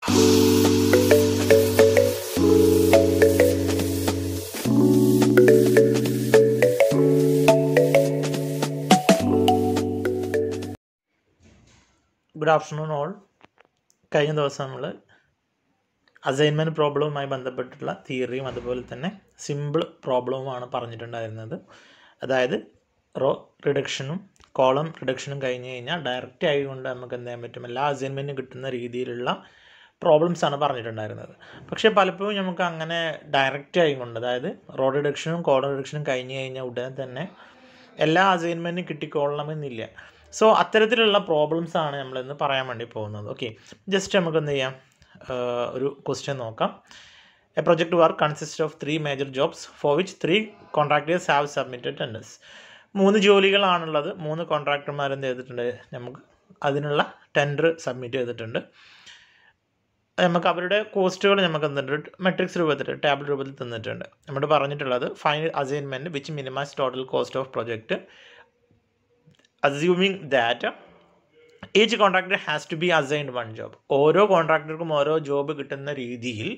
good afternoon all കഴിഞ്ഞ ദിവസം നമ്മൾ അസൈൻമെൻറ്റ് പ്രോബ്ലവുമായി ബന്ധപ്പെട്ടിട്ടുള്ള തിയറിയും അതുപോലെ തന്നെ സിമ്പിൾ പ്രോബ്ലവുമാണ് പറഞ്ഞിട്ടുണ്ടായിരുന്നത് അതായത് റോ റിഡക്ഷനും കോളം റിഡക്ഷനും കഴിഞ്ഞ് കഴിഞ്ഞാൽ ഡയറക്റ്റ് ആയതുകൊണ്ട് നമുക്ക് എന്ത് ചെയ്യാൻ പറ്റും എല്ലാ അസൈൻമെൻറ്റും കിട്ടുന്ന രീതിയിലുള്ള പ്രോബ്ലംസ് ആണ് പറഞ്ഞിട്ടുണ്ടായിരുന്നത് പക്ഷേ പലപ്പോഴും നമുക്ക് അങ്ങനെ ഡയറക്റ്റ് ആയിക്കൊണ്ട് അതായത് റോ റിഡക്ഷനും കോളം റിഡക്ഷനും കഴിഞ്ഞ് കഴിഞ്ഞാൽ ഉടനെ തന്നെ എല്ലാ അസൈൻമെൻറ്റും കിട്ടിക്കൊള്ളണമെന്നില്ല സോ അത്തരത്തിലുള്ള പ്രോബ്ലംസ് ആണ് നമ്മളിന്ന് പറയാൻ വേണ്ടി പോകുന്നത് ഓക്കെ ജസ്റ്റ് നമുക്ക് എന്ത് ചെയ്യാം ആഹ് ഒരു ക്വസ്റ്റ്യൻ നോക്കാം a project work consist of three major jobs for which three contractors have submitted tenders മൂന്ന് ജോലികളാണുള്ളത് മൂന്ന് കോൺട്രാക്ടർമാർ എന്ത് ചെയ്തിട്ടുണ്ട് നമുക്ക് അതിനുള്ള ടെൻഡർ സബ്മിറ്റ് ചെയ്തിട്ടുണ്ട് നമുക്ക് അവരുടെ കോസ്റ്റുകൾ നമുക്ക് എന്തുണ്ട് മെട്രിക്സ് രൂപത്തിൽ ടാബിൾ രൂപത്തിൽ തന്നിട്ടുണ്ട് നമ്മൾ പറഞ്ഞിട്ടുള്ളത് final assignment which minimise total cost of project assuming that each contractor has to be assigned one job ഓരോ കോൺട്രാക്ടർക്കും ഓരോ ജോബ് കിട്ടുന്ന രീതിയിൽ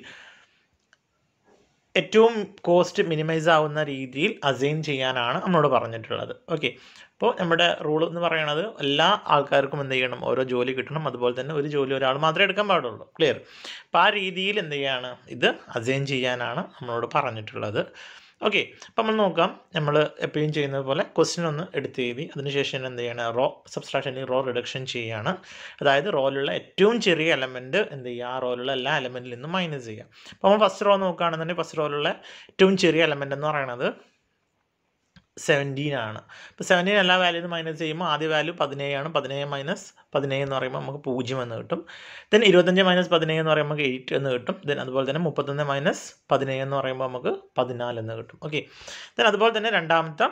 ഏറ്റവും കോസ്റ്റ് മിനിമൈസ് ആവുന്ന രീതിയിൽ അസൈൻ ചെയ്യാനാണ് നമ്മളോട് പറഞ്ഞിട്ടുള്ളത് ഓക്കെ അപ്പോൾ നമ്മുടെ റൂൾ എന്ന് പറയുന്നത് എല്ലാ ആൾക്കാർക്കും എന്ത് ചെയ്യണം ഓരോ ജോലി കിട്ടണം അതുപോലെ തന്നെ ഒരു ജോലി ഒരാൾ മാത്രമേ എടുക്കാൻ പാടുള്ളൂ ക്ലിയർ അപ്പോൾ ആ രീതിയിൽ എന്ത് ചെയ്യാണ് ഇത് അസൈൻ ചെയ്യാനാണ് നമ്മളോട് പറഞ്ഞിട്ടുള്ളത് ഓക്കെ അപ്പോൾ നമ്മൾ നോക്കാം നമ്മൾ എപ്പോഴും ചെയ്യുന്നത് പോലെ ക്വസ്റ്റ്യൻ ഒന്ന് എടുത്ത് എഴുതി അതിനുശേഷം എന്ത് ചെയ്യണം റോ സബ്സ്ട്രാക്ഷൻ റോ റിഡക്ഷൻ ചെയ്യുകയാണ് അതായത് റോയിലുള്ള ഏറ്റവും ചെറിയ എലമെൻറ്റ് എന്ത് ചെയ്യുക ആ റോയിലുള്ള എല്ലാ എലമെൻറ്റിൽ നിന്നും മൈനസ് ചെയ്യുക അപ്പോൾ നമ്മൾ ഫസ്റ്റ് റോ നോക്കുകയാണെന്നുണ്ടെങ്കിൽ ഫസ്റ്റ് റോയിലുള്ള ഏറ്റവും ചെറിയ എലമെൻ്റ് എന്ന് പറയുന്നത് സെവൻറ്റീൻ ആണ് അപ്പോൾ സെവൻറ്റീൻ എല്ലാ വാല്യൂ മൈനസ് ചെയ്യുമ്പോൾ ആദ്യ വാല്യൂ പതിനേഴാണ് പതിനേഴ് മൈനസ് പതിനേഴ് എന്ന് പറയുമ്പോൾ നമുക്ക് പൂജ്യം എന്ന് കിട്ടും ദെൻ ഇരുപത്തഞ്ച് മൈനസ് പതിനേഴ് എന്ന് പറയുമ്പോൾ നമുക്ക് എയ്റ്റ് എന്ന് കിട്ടും ദെൻ അതുപോലെ തന്നെ മുപ്പത്തൊന്ന് മൈനസ് പതിനേഴ് എന്ന് പറയുമ്പോൾ നമുക്ക് പതിനാല് എന്ന് കിട്ടും ഓക്കെ ദെൻ അതുപോലെ തന്നെ രണ്ടാമത്തെ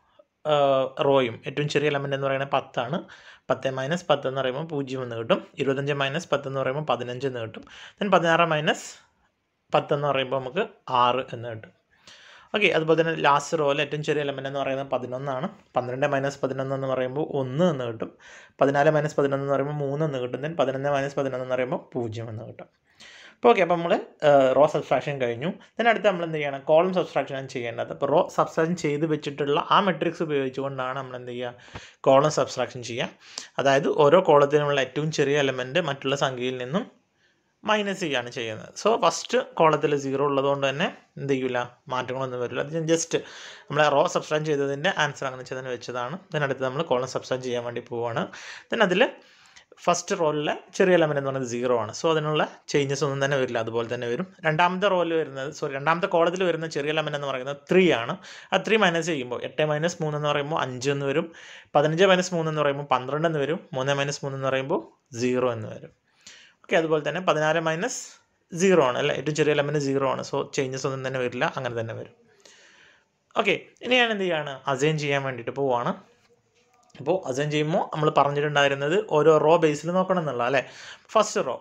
റോയും ഏറ്റവും ചെറിയ എലമെൻ്റ് എന്ന് പറയുന്നത് പത്താണ് പത്ത് മൈനസ് പത്ത് എന്ന് പറയുമ്പോൾ പൂജ്യം എന്ന് കിട്ടും ഇരുപത്തഞ്ച് മൈനസ് പത്ത് എന്ന് പറയുമ്പോൾ പതിനഞ്ച് എന്ന് കിട്ടും ദെൻ പതിനാറ് മൈനസ് പത്ത് എന്ന് പറയുമ്പോൾ നമുക്ക് ആറ് എന്ന് കിട്ടും ഓക്കെ അതുപോലെ തന്നെ ലാസ്റ്റ് റോയിൽ ഏറ്റവും ചെറിയ എലമെൻ്റ് എന്ന് പറയുന്നത് പതിനൊന്നാണ് പന്ത്രണ്ട് മൈനസ് പതിനൊന്ന് എന്ന് പറയുമ്പോൾ ഒന്ന് എന്ന് കിട്ടും പതിനാല് മൈനസ് പതിനൊന്ന് എന്ന് പറയുമ്പോൾ മൂന്ന് എന്ന് കിട്ടും ദെൻ പതിനൊന്ന് മൈനസ് പതിനൊന്ന് എന്ന് പറയുമ്പോൾ പൂജ്യം എന്ന് കിട്ടും അപ്പോൾ ഓക്കെ അപ്പോൾ നമ്മൾ റോ സബ്സ്ട്രാക്ഷൻ കഴിഞ്ഞു ദെൻ അടുത്ത് നമ്മൾ എന്ത് ചെയ്യണം കോളം സബ്സ്ട്രാക്ഷൻ ആണ് ചെയ്യേണ്ടത് അപ്പോൾ റോ സബ്സ്ട്രാക്ഷൻ ചെയ്ത് വെച്ചിട്ടുള്ള ആ മെട്രിക്സ് ഉപയോഗിച്ചുകൊണ്ടാണ് നമ്മൾ എന്ത് ചെയ്യുക കോളം സബ്സ്ട്രാക്ഷൻ ചെയ്യുക അതായത് ഓരോ കോളത്തിനുമുള്ള ഏറ്റവും ചെറിയ എലമെൻറ്റ് മറ്റുള്ള സംഖ്യയിൽ നിന്നും മൈനസ് ചെയ്യാണ് ചെയ്യുന്നത് സോ ഫസ്റ്റ് കോളത്തിൽ സീറോ ഉള്ളതുകൊണ്ട് തന്നെ എന്ത് ചെയ്യില്ല മാറ്റങ്ങളൊന്നും വരില്ല അത് ഞാൻ ജസ്റ്റ് നമ്മൾ റോ സബ്സ്ട്രാൻ ചെയ്തതിൻ്റെ ആൻസർ അങ്ങനെ ചെയ്തതിന് വെച്ചതാണ് അതിനടുത്ത് നമ്മൾ കോളം സബ്സ്ട്രാൻ ചെയ്യാൻ വേണ്ടി പോവുകയാണ് ദെൻ അതിൽ ഫസ്റ്റ് റോളിലെ ചെറിയ എലമെൻ്റ് എന്ന് പറയുന്നത് സീറോ ആണ് സോ അതിനുള്ള ചേഞ്ചസ് ഒന്നും തന്നെ വരില്ല അതുപോലെ തന്നെ വരും രണ്ടാമത്തെ റോളിൽ വരുന്നത് സോറി രണ്ടാമത്തെ കോളത്തിൽ വരുന്ന ചെറിയ എലമെൻ്റ് എന്ന് പറയുന്നത് ത്രീ ആണ് ആ ത്രീ മൈനസ് ചെയ്യുമ്പോൾ എട്ട് മൈനസ് മൂന്ന് എന്ന് പറയുമ്പോൾ അഞ്ച് എന്ന് വരും പതിനഞ്ച് മൈനസ് മൂന്ന് എന്ന് പറയുമ്പോൾ പന്ത്രണ്ട് എന്ന് വരും മൂന്ന് മൈനസ് മൂന്ന് എന്ന് പറയുമ്പോൾ സീറോ എന്ന് വരും ഓക്കെ അതുപോലെ തന്നെ പതിനാല് മൈനസ് സീറോ ആണ് അല്ലേ ഏറ്റവും ചെറിയ എലമെൻറ്റ് സീറോ ആണ് സോ ചേഞ്ചസ് ഒന്നും തന്നെ വരില്ല അങ്ങനെ തന്നെ വരും ഓക്കെ ഇനി ഞാൻ എന്ത് ചെയ്യാണ് അസൈൻ ചെയ്യാൻ വേണ്ടിയിട്ട് പോവാണ് അപ്പോൾ അസൈൻ ചെയ്യുമ്പോൾ നമ്മൾ പറഞ്ഞിട്ടുണ്ടായിരുന്നത് ഓരോ റോ ബേസിൽ നോക്കണം എന്നുള്ള അല്ലേ ഫസ്റ്റ് റോ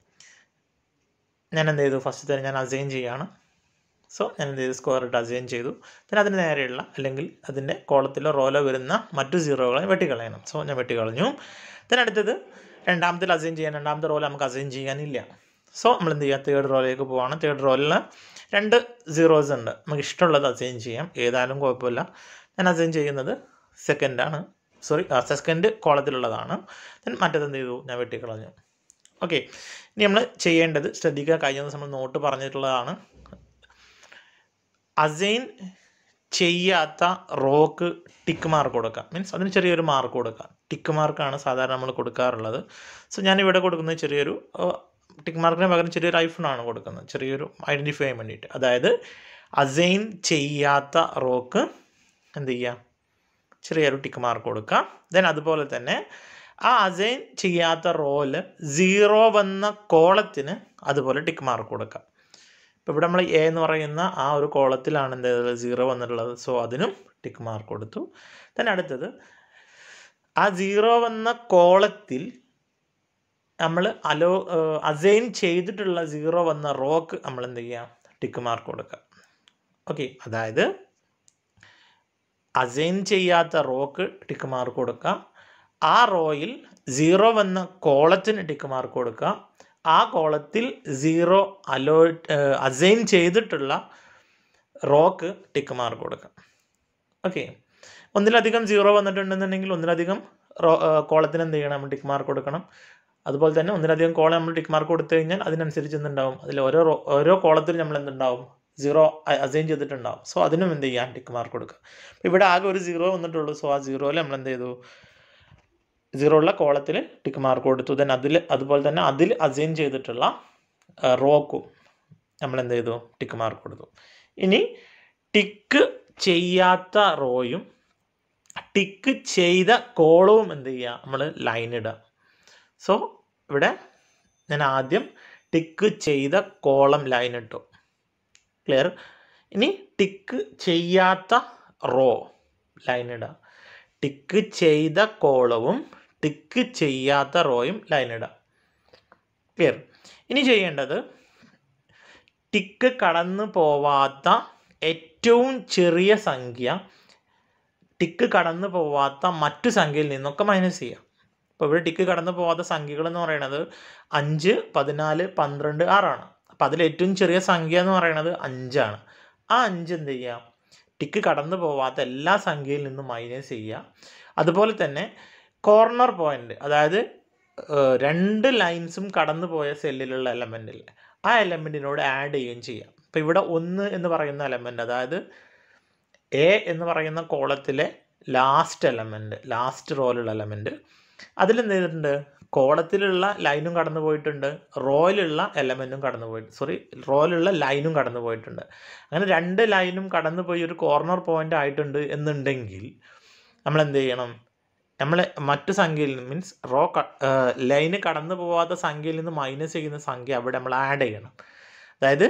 ഞാൻ എന്ത് ചെയ്തു ഫസ്റ്റ് തന്നെ ഞാൻ അസൈൻ ചെയ്യാണ് സോ ഞാൻ എന്ത് ചെയ്തു സ്ക്വയർ ഇട്ട് അസൈൻ ചെയ്തു പിന്നെ അതിന് നേരെയുള്ള അല്ലെങ്കിൽ അതിൻ്റെ കോളത്തിലോ റോയിലോ വരുന്ന മറ്റു സീറോകളെ വെട്ടിക്കളയണം സോ ഞാൻ വെട്ടിക്കളഞ്ഞു then അടുത്തത് രണ്ടാമത്തിൽ അസൈൻ ചെയ്യാൻ രണ്ടാമത്തെ റോൾ നമുക്ക് അസൈൻ ചെയ്യാനില്ല സോ നമ്മൾ എന്ത് ചെയ്യുക തേർഡ് റോയിലേക്ക് പോവാണ് തേർഡ് റോയിൽ രണ്ട് സീറോസ് ഉണ്ട് നമുക്ക് ഇഷ്ടമുള്ളത് അസൈൻ ചെയ്യാം ഏതായാലും കുഴപ്പമില്ല ഞാൻ അസൈൻ ചെയ്യുന്നത് സെക്കൻഡാണ് സോറി സെക്കൻഡ് കോളത്തിലുള്ളതാണ് ദെൻ മറ്റേത് എന്ത് ചെയ്തു ഞാൻ വെട്ടിക്കളഞ്ഞു ഓക്കെ ഇനി നമ്മൾ ചെയ്യേണ്ടത് ശ്രദ്ധിക്കുക കഴിഞ്ഞ ദിവസം നമ്മൾ നോട്ട് പറഞ്ഞിട്ടുള്ളതാണ് അസൈൻ ചെയ്യാത്ത റോക്ക് ടിക്ക് മാർക്ക് കൊടുക്കുക മീൻസ് അതിന് ചെറിയൊരു മാർക്ക് കൊടുക്കുക ടിക്ക് മാർക്കാണ് സാധാരണ നമ്മൾ കൊടുക്കാറുള്ളത് സോ ഞാനിവിടെ കൊടുക്കുന്നത് ചെറിയൊരു ടിക്ക് മാർക്കിന് പകരം ചെറിയൊരു ഐഫോണാണ് കൊടുക്കുന്നത് ചെറിയൊരു ഐഡൻറ്റിഫൈ ചെയ്യാൻ വേണ്ടിയിട്ട് അതായത് അസൈൻ ചെയ്യാത്ത റോക്ക് എന്ത് ചെയ്യുക ചെറിയൊരു ടിക്ക് മാർക്ക് കൊടുക്കുക ദെൻ അതുപോലെ തന്നെ ആ അസൈൻ ചെയ്യാത്ത റോല് സീറോ വന്ന കോളത്തിന് അതുപോലെ ടിക്ക് മാർക്ക് കൊടുക്കുക ഇപ്പോൾ ഇവിടെ നമ്മൾ എ എന്ന് പറയുന്ന ആ ഒരു കോളത്തിലാണ് എന്ത് സീറോ വന്നിട്ടുള്ളത് സോ അതിനും ടിക്ക് മാർക്ക് കൊടുത്തു then അടുത്തത് ആ സീറോ വന്ന കോളത്തിൽ നമ്മൾ അലോ അസൈൻ ചെയ്തിട്ടുള്ള സീറോ വന്ന റോക്ക് നമ്മൾ എന്ത് ചെയ്യുക ടിക്ക് മാർക്ക് കൊടുക്കുക ഓക്കെ അതായത് അസൈൻ ചെയ്യാത്ത റോക്ക് ടിക്ക് മാർക്ക് കൊടുക്കുക ആ റോയിൽ സീറോ വന്ന കോളത്തിന് ടിക്ക് മാർക്ക് കൊടുക്കുക ആ കോളത്തിൽ സീറോ അലോട്ട് അസൈൻ ചെയ്തിട്ടുള്ള റോക്ക് ടിക്ക് മാർക്ക് കൊടുക്കാം ഓക്കെ ഒന്നിലധികം സീറോ വന്നിട്ടുണ്ടെന്നുണ്ടെങ്കിൽ ഒന്നിലധികം റോ കോളത്തിന് എന്ത് ചെയ്യണം നമ്മൾ ടിക്ക് മാർക്ക് കൊടുക്കണം അതുപോലെ തന്നെ ഒന്നിലധികം കോളം നമ്മൾ ടിക്ക് മാർക്ക് കൊടുത്തു കഴിഞ്ഞാൽ അതിനനുസരിച്ച് എന്തുണ്ടാവും അതിൽ ഓരോ റോ- ഓരോ കോളത്തിലും നമ്മൾ എന്തുണ്ടാവും സീറോ അസൈൻ ചെയ്തിട്ടുണ്ടാവും സോ അതിനും എന്ത് ചെയ്യാം ടിക്ക് മാർക്ക് കൊടുക്കുക അപ്പോൾ ഇവിടെ ആകെ ഒരു സീറോ വന്നിട്ടുള്ളൂ സോ ആ സീറോയിൽ നമ്മൾ എന്ത് ചെയ്തു സീറോ ഉള്ള കോളത്തിൽ ടിക്ക് മാർക്ക് കൊടുത്തു ദെൻ അതിൽ അതുപോലെ തന്നെ അതിൽ അസൈൻ ചെയ്തിട്ടുള്ള റോക്കും നമ്മൾ എന്ത് ചെയ്തു ടിക്ക് മാർക്ക് കൊടുത്തു ഇനി ടിക്ക് ചെയ്യാത്ത റോയും ടിക്ക് ചെയ്ത കോളവും എന്ത് ചെയ്യുക നമ്മൾ ലൈൻ ഇടുക സോ ഇവിടെ ഞാൻ ആദ്യം ടിക്ക് ചെയ്ത കോളം ലൈൻ ഇട്ടു ക്ലിയർ ഇനി ടിക്ക് ചെയ്യാത്ത റോ ലൈൻ ഇടുക ടിക്ക് ചെയ്ത കോളവും ടിക്ക് ചെയ്യാത്ത റോയും ലൈൻ ഇടുക ക്ലിയർ ഇനി ചെയ്യേണ്ടത് ടിക്ക് കടന്നു പോവാത്ത ഏറ്റവും ചെറിയ സംഖ്യ ടിക്ക് കടന്നു പോവാത്ത മറ്റു സംഖ്യയിൽ നിന്നൊക്കെ മൈനസ് ചെയ്യാം ഇപ്പോൾ ഇവിടെ ടിക്ക് കടന്നു പോവാത്ത സംഖ്യകൾ എന്ന് പറയുന്നത് അഞ്ച് പതിനാല് പന്ത്രണ്ട് ആറാണ് അപ്പം അതിൽ ഏറ്റവും ചെറിയ സംഖ്യ എന്ന് പറയുന്നത് അഞ്ചാണ് ആ അഞ്ച് എന്ത് ചെയ്യുക ടിക്ക് കടന്നു പോവാത്ത എല്ലാ സംഖ്യയിൽ നിന്നും മൈനസ് ചെയ്യുക അതുപോലെ തന്നെ കോർണർ പോയിന്റ് അതായത് ഏഹ്, രണ്ട് ലൈൻസും കടന്നു പോയ സെല്ലിലുള്ള എലമെൻറ്റിൽ ആ എലമെൻറ്റിനോട് ആഡ് ചെയ്യുകയും ചെയ്യാം അപ്പോൾ ഇവിടെ ഒന്ന് എന്ന് പറയുന്ന എലമെൻറ്റ് അതായത് എ എന്ന് പറയുന്ന കോളത്തിലെ ലാസ്റ്റ് എലമെൻറ്റ് ലാസ്റ്റ് റോയിലുള്ള എലമെൻറ്റ് അതിലെന്ത് ചെയ്തിട്ടുണ്ട് കോളത്തിലുള്ള ലൈനും കടന്നു പോയിട്ടുണ്ട് റോയിലുള്ള എലമെൻറ്റും കടന്നു പോയിട്ട് സോറി റോയിലുള്ള ലൈനും കടന്നു പോയിട്ടുണ്ട് അങ്ങനെ രണ്ട് ലൈനും കടന്നു പോയി ഒരു കോർണർ പോയിന്റ് ആയിട്ടുണ്ട് എന്നുണ്ടെങ്കിൽ നമ്മൾ എന്ത് ചെയ്യണം നമ്മൾ മറ്റു സംഖ്യയിൽ നിന്ന് മീൻസ് റോ ലൈന് കടന്നു പോവാത്ത സംഖ്യയിൽ നിന്ന് മൈനസ് ചെയ്യുന്ന സംഖ്യ അവിടെ നമ്മൾ ആഡ് ചെയ്യണം അതായത്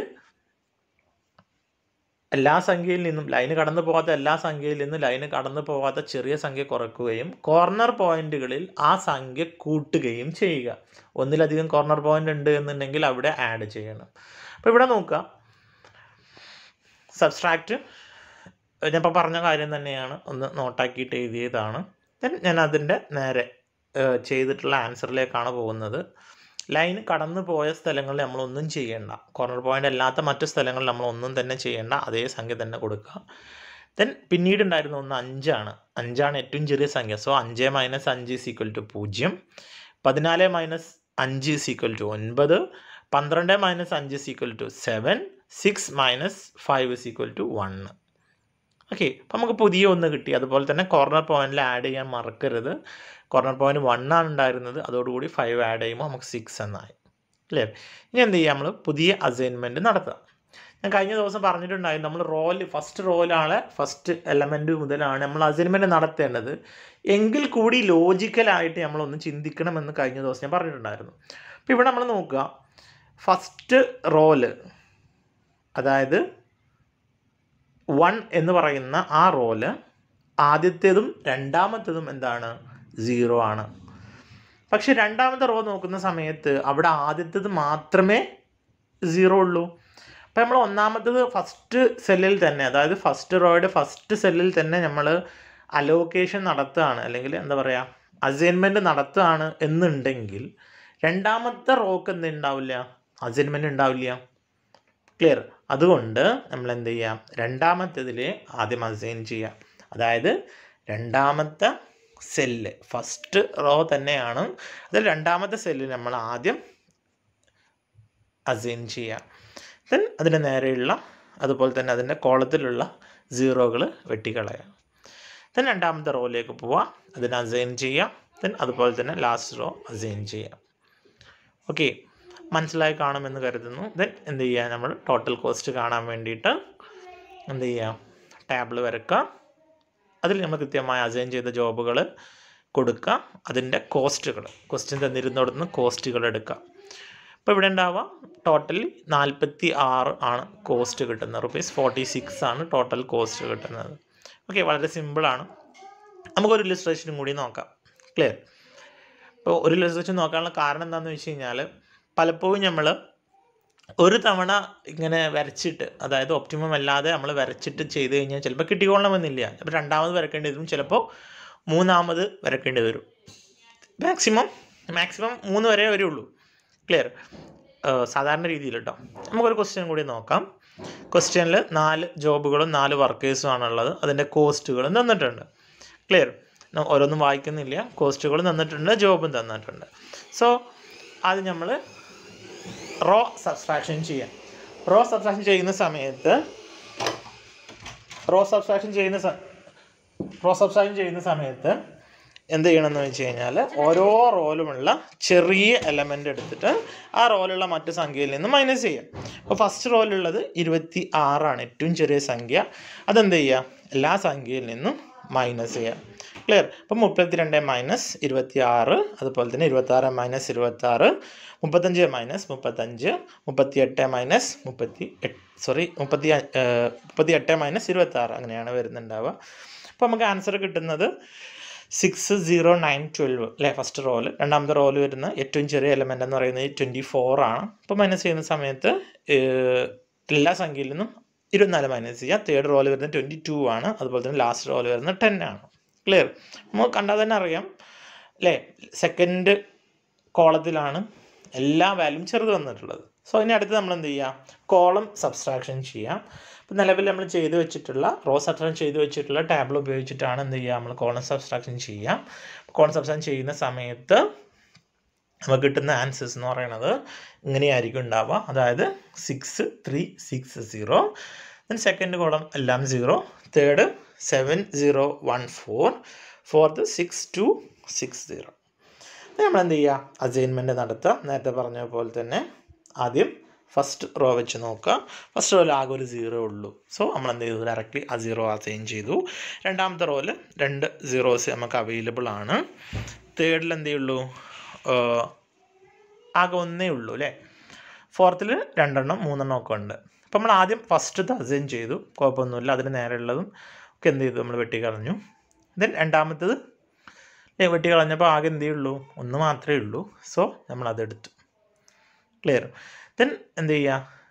എല്ലാ സംഖ്യയിൽ നിന്നും ലൈന് കടന്നു പോകാത്ത എല്ലാ സംഖ്യയിൽ നിന്നും ലൈന് കടന്നു പോകാത്ത ചെറിയ സംഖ്യ കുറയ്ക്കുകയും കോർണർ പോയിന്റുകളിൽ ആ സംഖ്യ കൂട്ടുകയും ചെയ്യുക ഒന്നിലധികം കോർണർ പോയിന്റ് ഉണ്ട് എന്നുണ്ടെങ്കിൽ അവിടെ ആഡ് ചെയ്യണം അപ്പോൾ ഇവിടെ നോക്കുക സബ്സ്ട്രാക്റ്റ് ഞാൻ ഇപ്പോൾ പറഞ്ഞ കാര്യം തന്നെയാണ് ഒന്ന് നോട്ടാക്കിയിട്ട് എഴുതിയതാണ് ദെൻ ഞാൻ അതിൻ്റെ നേരെ ഏഹ്, ചെയ്തിട്ടുള്ള ആൻസറിലേക്കാണ് പോകുന്നത് ലൈൻ കടന്നു പോയ സ്ഥലങ്ങളിൽ നമ്മളൊന്നും ചെയ്യേണ്ട കോർണർ പോയിന്റ് അല്ലാത്ത മറ്റു സ്ഥലങ്ങളിൽ നമ്മളൊന്നും തന്നെ ചെയ്യേണ്ട അതേ സംഖ്യ തന്നെ കൊടുക്കുക ദെൻ പിന്നീട് ഉണ്ടായിരുന്ന ഒന്ന് അഞ്ചാണ് അഞ്ചാണ് ഏറ്റവും ചെറിയ സംഖ്യ സോ അഞ്ച് മൈനസ് അഞ്ച് സീക്വൽ ടു പൂജ്യം പതിനാല് മൈനസ് അഞ്ച് സീക്വൽ ടു ഒൻപത് പന്ത്രണ്ട് മൈനസ് അഞ്ച് is equal to seven six minus five is equal to one okay അപ്പം നമുക്ക് പുതിയ ഒന്ന് കിട്ടി അതുപോലെ തന്നെ കോർണർ പോയിന്റിൽ ആഡ് ചെയ്യാൻ മറക്കരുത് കോർണർ പോയിന്റ് വൺ ആണ് ഉണ്ടായിരുന്നത് അതോടുകൂടി ഫൈവ് ആഡ് ചെയ്യുമ്പോൾ നമുക്ക് സിക്സ് എന്നായി ക്ലിയർ ഇനി എന്ത് ചെയ്യാം നമ്മൾ പുതിയ അസൈൻമെൻറ്റ് നടത്താം ഞാൻ കഴിഞ്ഞ ദിവസം പറഞ്ഞിട്ടുണ്ടായിരുന്നു നമ്മൾ റോല് ഫസ്റ്റ് റോലാണ് ഫസ്റ്റ് എലമെൻറ്റ് മുതലാണ് നമ്മൾ അസൈൻമെൻറ്റ് നടത്തേണ്ടത് എങ്കിൽ കൂടി ലോജിക്കലായിട്ട് നമ്മളൊന്ന് ചിന്തിക്കണമെന്ന് കഴിഞ്ഞ ദിവസം ഞാൻ പറഞ്ഞിട്ടുണ്ടായിരുന്നു അപ്പോൾ ഇവിടെ നമ്മൾ നോക്കുക ഫസ്റ്റ് റോല് അതായത് വൺ എന്ന് പറയുന്ന ആ റോല് ആദ്യത്തേതും രണ്ടാമത്തേതും എന്താണ് സീറോ ആണ് പക്ഷെ രണ്ടാമത്തെ റോ നോക്കുന്ന സമയത്ത് അവിടെ ആദ്യത്തേത് മാത്രമേ സീറോ ഉള്ളൂ അപ്പം നമ്മൾ ഒന്നാമത്തത് ഫസ്റ്റ് സെല്ലിൽ തന്നെ അതായത് ഫസ്റ്റ് റോയുടെ ഫസ്റ്റ് സെല്ലിൽ തന്നെ നമ്മൾ അലോക്കേഷൻ നടത്തുകയാണ് അല്ലെങ്കിൽ എന്താ പറയുക അസൈൻമെൻറ്റ് നടത്തുകയാണ് എന്നുണ്ടെങ്കിൽ രണ്ടാമത്തെ റോക്ക് എന്ത് ഉണ്ടാവില്ല അസൈൻമെൻറ്റ് ഉണ്ടാവില്ല ക്ലിയർ അതുകൊണ്ട് നമ്മൾ എന്ത് ചെയ്യാം രണ്ടാമത്തേതിൽ ആദ്യം അസൈൻ ചെയ്യാം അതായത് രണ്ടാമത്തെ സെല്ല് ഫസ്റ്റ് റോ തന്നെയാണ് അതിൽ രണ്ടാമത്തെ സെല്ലിൽ നമ്മൾ ആദ്യം അസൈൻ ചെയ്യാം ദെൻ അതിന് നേരെയുള്ള അതുപോലെ തന്നെ അതിൻ്റെ കോളത്തിലുള്ള സീറോകൾ വെട്ടിക്കളയാം ദെൻ രണ്ടാമത്തെ റോയിലേക്ക് പോവാം അതിന് അസൈൻ ചെയ്യാം ദെൻ അതുപോലെ തന്നെ ലാസ്റ്റ് റോ അസൈൻ ചെയ്യാം ഓക്കെ മനസ്സിലായി കാണുമെന്ന് കരുതുന്നു ദെൻ എന്ത് ചെയ്യുക നമ്മൾ ടോട്ടൽ കോസ്റ്റ് കാണാൻ വേണ്ടിയിട്ട് എന്ത് ചെയ്യുക ടാബിൾ വരക്കുക അതിൽ നമ്മൾ കൃത്യമായി അസൈൻ ചെയ്ത ജോബുകൾ കൊടുക്കുക അതിൻ്റെ കോസ്റ്റുകൾ ക്വസ്റ്റ്യൻ തന്നിരുന്നിടത്ത് നിന്ന് കോസ്റ്റുകൾ എടുക്കുക അപ്പോൾ ഇവിടെ ഉണ്ടാവുക ടോട്ടലി നാൽപ്പത്തി ആറ് ആണ് കോസ്റ്റ് കിട്ടുന്നത് റുപ്പീസ് ഫോർട്ടി സിക്സ് ആണ് ടോട്ടൽ കോസ്റ്റ് കിട്ടുന്നത് ഓക്കെ വളരെ സിമ്പിളാണ് നമുക്കൊരു ഇലിസ്ട്രേഷനും കൂടി നോക്കാം ക്ലിയർ ഇപ്പോൾ ഒരു ഇലിസ്ട്രേഷൻ നോക്കാനുള്ള കാരണം എന്താണെന്ന് വെച്ച് കഴിഞ്ഞാൽ പലപ്പോഴും നമ്മൾ ഒരു തവണ ഇങ്ങനെ വരച്ചിട്ട് അതായത് ഒപ്റ്റിമം അല്ലാതെ നമ്മൾ വരച്ചിട്ട് ചെയ്ത് കഴിഞ്ഞാൽ ചിലപ്പോൾ കിട്ടിക്കൊള്ളണമെന്നില്ല ചിലപ്പോൾ രണ്ടാമത് വരക്കേണ്ടി വരും ചിലപ്പോൾ മൂന്നാമത് വരക്കേണ്ടി വരും മാക്സിമം മാക്സിമം മൂന്ന് വരെ വരുള്ളൂ ക്ലിയർ സാധാരണ രീതിയിൽ കേട്ടോ നമുക്കൊരു ക്വസ്റ്റ്യൻ കൂടി നോക്കാം ക്വസ്റ്റ്യനിൽ നാല് ജോബുകളും നാല് വർക്കേഴ്സും ആണുള്ളത് അതിൻ്റെ കോസ്റ്റുകളും തന്നിട്ടുണ്ട് ക്ലിയർ ഓരോന്നും വായിക്കുന്നില്ല കോസ്റ്റുകളും തന്നിട്ടുണ്ട് ജോബും തന്നിട്ടുണ്ട് സോ അത് നമ്മൾ റോ സബ്സ്ട്രാക്ഷൻ ചെയ്യാം റോ സബ്സ്ട്രാക്ഷൻ ചെയ്യുന്ന സമയത്ത് റോ സബ്സ്ട്രാക്ഷൻ ചെയ്യുന്ന സ റോ സബ്സ്ട്രാക്ഷൻ ചെയ്യുന്ന സമയത്ത് എന്ത് ചെയ്യണമെന്ന് വെച്ച് കഴിഞ്ഞാൽ ഓരോ റോലുമുള്ള ചെറിയ എലമെൻ്റ് എടുത്തിട്ട് ആ റോലുള്ള മറ്റു സംഖ്യയിൽ നിന്ന് മൈനസ് ചെയ്യാം അപ്പോൾ ഫസ്റ്റ് റോയിലുള്ളത് ഇരുപത്തി ആറാണ് ഏറ്റവും ചെറിയ സംഖ്യ അതെന്ത് ചെയ്യുക എല്ലാ സംഖ്യയിൽ നിന്നും മൈനസ് ചെയ്യാം ക്ലിയർ അപ്പം മുപ്പത്തിരണ്ട് മൈനസ് ഇരുപത്തി ആറ് അതുപോലെ തന്നെ ഇരുപത്താറ് മൈനസ് ഇരുപത്തി ആറ് മുപ്പത്തഞ്ച് മൈനസ് മുപ്പത്തഞ്ച് മുപ്പത്തി എട്ട് മൈനസ് മുപ്പത്തി എട്ട് സോറി മുപ്പത്തി മുപ്പത്തി എട്ട് മൈനസ് ഇരുപത്തി ആറ് അങ്ങനെയാണ് വരുന്നുണ്ടാവുക അപ്പോൾ നമുക്ക് ആൻസർ കിട്ടുന്നത് സിക്സ് സീറോ നയൻ ട്വൽവ് അല്ലേ ഫസ്റ്റ് റോല് രണ്ടാമത്തെ റോല് വരുന്ന ഏറ്റവും ചെറിയ എലമെൻ്റ് എന്ന് പറയുന്നത് ട്വൻറ്റി ഫോർ ആണ് അപ്പോൾ മൈനസ് ചെയ്യുന്ന സമയത്ത് ഏഹ്, എല്ലാ സംഖ്യയിൽ നിന്നും ഇരുപത്തിനാല് മൈനസ് ചെയ്യുക തേർഡ് റോല് വരുന്നത് ട്വൻറ്റി ടു ആണ് അതുപോലെ തന്നെ ലാസ്റ്റ് റോല് വരുന്നത് ടെൻ ആണ് ക്ലിയർ നമുക്ക് കണ്ടാൽ തന്നെ അറിയാം അല്ലേ സെക്കൻഡ് കോളത്തിലാണ് എല്ലാ വാല്യൂം ചെറുത് വന്നിട്ടുള്ളത് സോ ഇനി അടുത്ത് നമ്മൾ എന്ത് ചെയ്യുക കോളം സബ്സ്ട്രാക്ഷൻ ചെയ്യാം ഇപ്പം നിലവിൽ നമ്മൾ ചെയ്ത് വെച്ചിട്ടുള്ള റോ സബ്സ്ട്രാക്ഷൻ ചെയ്ത് വെച്ചിട്ടുള്ള ടാബിൾ ഉപയോഗിച്ചിട്ടാണ് എന്ത് ചെയ്യുക നമ്മൾ കോളം സബ്സ്ട്രാക്ഷൻ ചെയ്യാം കോളം സബ്സ്ട്രാക്ഷൻ ചെയ്യുന്ന സമയത്ത് നമുക്ക് കിട്ടുന്ന ആൻസേഴ്സ് എന്ന് പറയുന്നത് ഇങ്ങനെയായിരിക്കും ഉണ്ടാവുക അതായത് six three six zero then second column എല്ലാം zero third seven zero one four fourth six two six zero നമ്മൾ എന്ത് ചെയ്യുക അസൈൻമെൻറ്റ് നടത്തുക നേരത്തെ പറഞ്ഞ പോലെ തന്നെ ആദ്യം ഫസ്റ്റ് റോ വെച്ച് നോക്കുക ഫസ്റ്റ് റോയിൽ ആകെ ഒരു സീറോ ഉള്ളൂ സോ നമ്മൾ എന്ത് ചെയ്തു ഡയറക്റ്റ്ലി ആ സീറോ അസൈൻ ചെയ്തു രണ്ടാമത്തെ റോയിൽ രണ്ട് സീറോസ് നമുക്ക് അവൈലബിൾ ആണ് തേർഡിൽ എന്ത് ചെയ്യുള്ളൂ ആഹ് ആകെ ഒന്നേ ഉള്ളൂ അല്ലേ ഫോർത്തിൽ രണ്ടെണ്ണം മൂന്നെണ്ണം ഒക്കെ ഉണ്ട് അപ്പോൾ നമ്മൾ ആദ്യം ഫസ്റ്റ് അസൈൻ ചെയ്തു കുഴപ്പമൊന്നുമില്ല അതിന് നേരെയുള്ളതും ഒക്കെ എന്ത് ചെയ്തു നമ്മൾ വെട്ടിക്കളഞ്ഞു ദെൻ രണ്ടാമത്തത് ഏ, വെട്ടിക്കളഞ്ഞപ്പോൾ ആകെ എന്തേ ഉള്ളൂ ഒന്ന് മാത്രമേ ഉള്ളൂ സോ നമ്മൾ അതെടുത്തു ക്ലിയർ ദെൻ എന്ത് ചെയ്യുക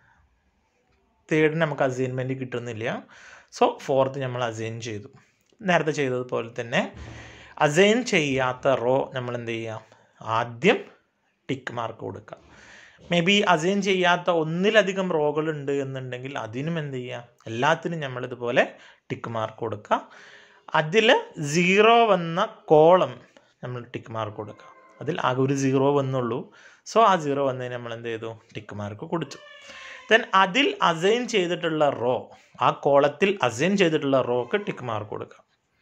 തേർഡിന് നമുക്ക് അസൈൻമെൻറ്റ് കിട്ടുന്നില്ല സോ ഫോർത്ത് നമ്മൾ അസൈൻ ചെയ്തു നേരത്തെ ചെയ്തതുപോലെ തന്നെ അസൈൻ ചെയ്യാത്ത റോ നമ്മൾ എന്ത് ചെയ്യുക ആദ്യം ടിക്ക് മാർക്ക് കൊടുക്കുക മേ ബി അസൈൻ ചെയ്യാത്ത ഒന്നിലധികം റോകളുണ്ട് എന്നുണ്ടെങ്കിൽ അതിനും എന്ത് ചെയ്യുക എല്ലാത്തിനും നമ്മളിതുപോലെ ടിക്ക് മാർക്ക് കൊടുക്കുക അതിൽ സീറോ വന്ന കോളം നമ്മൾ ടിക്ക് മാർക്ക് കൊടുക്കുക അതിൽ ആകെ ഒരു സീറോ വന്നുള്ളൂ സോ ആ സീറോ വന്നതിന് നമ്മൾ എന്ത് ചെയ്തു ടിക്ക് മാർക്ക് കൊടുത്തു ദെൻ അതിൽ അസൈൻ ചെയ്തിട്ടുള്ള റോ ആ കോളത്തിൽ അസൈൻ ചെയ്തിട്ടുള്ള റോക്ക് ടിക്ക് മാർക്ക് കൊടുക്കുക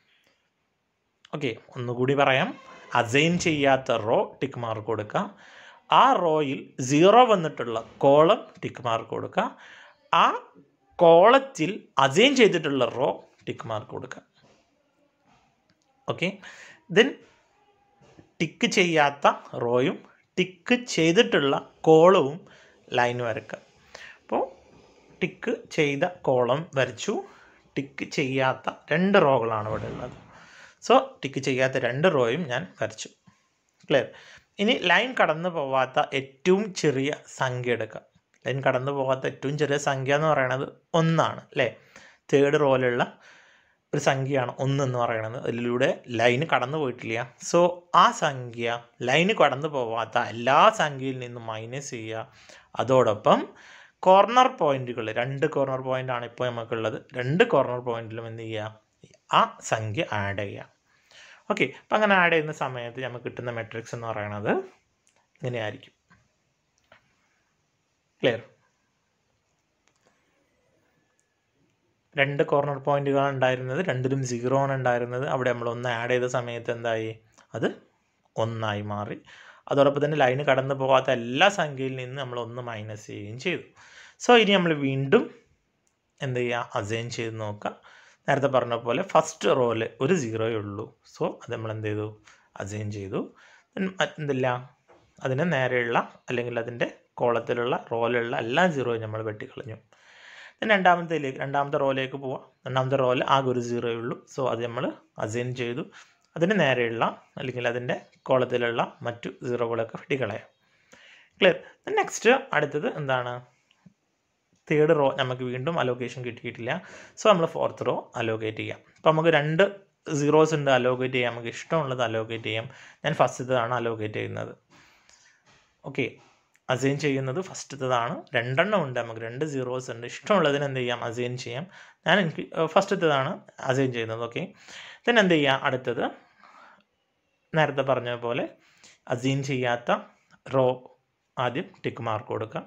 ഓക്കെ ഒന്നുകൂടി പറയാം അസൈൻ ചെയ്യാത്ത റോ ടിക്ക് മാർക്ക് കൊടുക്കുക ആ റോയിൽ സീറോ വന്നിട്ടുള്ള കോളം ടിക്ക് മാർക്ക് കൊടുക്കുക ആ കോളത്തിൽ അസൈൻ ചെയ്തിട്ടുള്ള റോ ടിക്ക് മാർക്ക് കൊടുക്കുക ഓക്കെ ദെൻ ടിക്ക് ചെയ്യാത്ത റോയും ടിക്ക് ചെയ്തിട്ടുള്ള കോളവും ലൈൻ വരക്കുക അപ്പോൾ ടിക്ക് ചെയ്ത കോളം വരച്ചു ടിക്ക് ചെയ്യാത്ത രണ്ട് റോകളാണ് ഇവിടെ ഉള്ളത് സോ ടിക്ക് ചെയ്യാത്ത രണ്ട് റോയും ഞാൻ വരച്ചു ക്ലിയർ ഇനി ലൈൻ കടന്നു പോവാത്ത ഏറ്റവും ചെറിയ സംഖ്യ എടുക്കുക ലൈൻ കടന്നു പോകാത്ത ഏറ്റവും ചെറിയ സംഖ്യ എന്ന് പറയുന്നത് ഒന്നാണ് അല്ലേ തേർഡ് റോയിലുള്ള ഒരു സംഖ്യയാണ് ഒന്ന് എന്ന് പറയുന്നത് അതിലൂടെ ലൈന് കടന്നു പോയിട്ടില്ല സോ ആ സംഖ്യ ലൈന് കടന്നു പോവാത്ത എല്ലാ സംഖ്യയിൽ നിന്നും മൈനസ് ചെയ്യുക അതോടൊപ്പം കോർണർ പോയിന്റുകൾ രണ്ട് കോർണർ പോയിന്റ് ആണ് ഇപ്പോൾ നമുക്കുള്ളത് രണ്ട് കോർണർ പോയിന്റിലും എന്ത് ചെയ്യുക ആ സംഖ്യ ആഡ് ചെയ്യുക ഓക്കെ അപ്പം അങ്ങനെ ആഡ് ചെയ്യുന്ന സമയത്ത് നമുക്ക് കിട്ടുന്ന മെട്രിക്സ് എന്ന് പറയുന്നത് ഇങ്ങനെയായിരിക്കും ക്ലിയർ രണ്ട് കോർണർ പോയിന്റുകളാണ് ഉണ്ടായിരുന്നത് രണ്ടിലും സീറോ ആണ് ഉണ്ടായിരുന്നത് അവിടെ നമ്മൾ ഒന്ന് ആഡ് ചെയ്ത സമയത്ത് എന്തായി അത് ഒന്നായി മാറി അതോടൊപ്പം തന്നെ ലൈന് കടന്നു പോകാത്ത എല്ലാ സംഖ്യയിൽ നിന്ന് നമ്മൾ ഒന്ന് മൈനസ് ചെയ്യുകയും ചെയ്തു സോ ഇനി നമ്മൾ വീണ്ടും എന്ത് ചെയ്യുക അസൈൻ ചെയ്ത് നോക്കുക നേരത്തെ പറഞ്ഞ പോലെ ഫസ്റ്റ് റോല് ഒരു സീറോയേ ഉള്ളൂ സോ അത് നമ്മൾ എന്ത് ചെയ്തു അസൈൻ ചെയ്തു Then എന്തില്ല അതിന് നേരെയുള്ള അല്ലെങ്കിൽ അതിൻ്റെ കോളത്തിലുള്ള റോയിലുള്ള എല്ലാ സീറോയും നമ്മൾ വെട്ടിക്കളഞ്ഞു then രണ്ടാമത്തേലേക്ക് രണ്ടാമത്തെ റോയിലേക്ക് പോവാം രണ്ടാമത്തെ റോയിൽ ആകെ ഒരു സീറോയേ ഉള്ളൂ സോ അത് നമ്മൾ അസൈൻ ചെയ്തു അതിന് നേരെയുള്ള അല്ലെങ്കിൽ അതിൻ്റെ കോളത്തിലുള്ള മറ്റു സീറോകളൊക്കെ വെട്ടിക്കളയാം ക്ലിയർ നെക്സ്റ്റ് അടുത്തത് എന്താണ് തേർഡ് റോ നമുക്ക് വീണ്ടും അലോക്കേഷൻ കിട്ടിയിട്ടില്ല സോ നമ്മൾ ഫോർത്ത് റോ അലോക്കേറ്റ് ചെയ്യാം അപ്പോൾ നമുക്ക് രണ്ട് സീറോസ് ഉണ്ട് അലോക്കേറ്റ് ചെയ്യാം നമുക്ക് ഇഷ്ടമുള്ളത് അലോക്കേറ്റ് ചെയ്യാം ഞാൻ ഫസ്റ്റത്തേതാണ് അലോക്കേറ്റ് ചെയ്യുന്നത് ഓക്കെ അസൈൻ ചെയ്യുന്നത് ഫസ്റ്റത്തേതാണ് രണ്ടെണ്ണം ഉണ്ട് നമുക്ക് രണ്ട് സീറോസ് ഉണ്ട് ഇഷ്ടമുള്ളതിന് എന്ത് ചെയ്യാം അസൈൻ ചെയ്യാം ഞാൻ എനിക്ക് ഫസ്റ്റത്തേതാണ് അസൈൻ ചെയ്യുന്നത് ഓക്കെ then എന്ത് ചെയ്യാം അടുത്തത് നേരത്തെ പറഞ്ഞ പോലെ അസൈൻ ചെയ്യാത്ത റോ ആദ്യം ടിക്ക് മാർക്ക് കൊടുക്കാം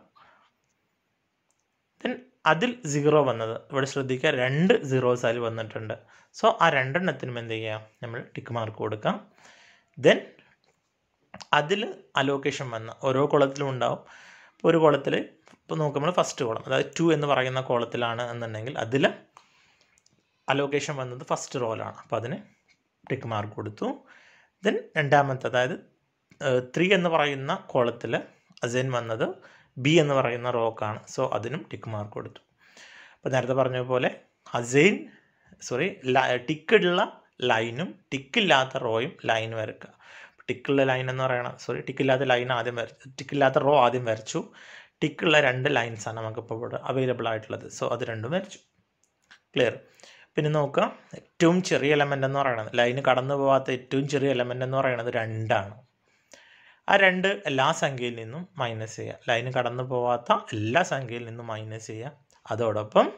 ദെൻ അതിൽ സീറോ വന്നത് ഇവിടെ ശ്രദ്ധിക്കുക രണ്ട് സീറോസ് അതിൽ വന്നിട്ടുണ്ട് സോ ആ രണ്ടെണ്ണത്തിനും എന്ത് ചെയ്യാം നമ്മൾ ടിക്ക് മാർക്ക് കൊടുക്കാം ദെൻ അതിൽ അലോക്കേഷൻ വന്ന ഓരോ കുളത്തിലും ഉണ്ടാവും ഇപ്പോൾ ഒരു കുളത്തിൽ ഇപ്പോൾ നോക്കുമ്പോൾ ഫസ്റ്റ് കോളം അതായത് ടു എന്ന് പറയുന്ന കോളത്തിലാണ് എന്നുണ്ടെങ്കിൽ അതിൽ അലോക്കേഷൻ വന്നത് ഫസ്റ്റ് റോലാണ് അപ്പോൾ അതിന് ടിക്ക് മാർക്ക് കൊടുത്തു ദെൻ രണ്ടാമത്തെ അതായത് ത്രീ എന്ന് പറയുന്ന കോളത്തിൽ അസൈൻ വന്നത് ബി എന്ന് പറയുന്ന റോക്കാണ് സോ അതിനും ടിക്ക് മാർക്ക് കൊടുത്തു അപ്പോൾ നേരത്തെ പറഞ്ഞ പോലെ അസൈൻ സോറി ടിക്കുള്ള ലൈനും ടിക്കില്ലാത്ത റോയും ലൈൻ വരക്കുക ടിക്കുള്ള ലൈൻ എന്ന് പറയണം സോറി ടിക്കില്ലാത്ത ലൈൻ ആദ്യം വരച്ചു ടിക്കില്ലാത്ത റോ ആദ്യം വരച്ചു ടിക്കുള്ള രണ്ട് ലൈൻസാണ് നമുക്കിപ്പോൾ ഇവിടെ അവൈലബിൾ ആയിട്ടുള്ളത് സോ അത് രണ്ടും വരച്ചു ക്ലിയർ പിന്നെ നോക്കുക ഏറ്റവും ചെറിയ എലമെൻ്റ് എന്ന് പറയുന്നത് ലൈന് കടന്നു പോകാത്ത ഏറ്റവും ചെറിയ എലമെൻ്റ് എന്ന് പറയുന്നത് രണ്ടാണ് ആ രണ്ട് എല്ലാ സംഖ്യയിൽ നിന്നും മൈനസ് ചെയ്യുക ലൈന് കടന്നു പോവാത്ത എല്ലാ സംഖ്യയിൽ നിന്നും മൈനസ് ചെയ്യുക അതോടൊപ്പം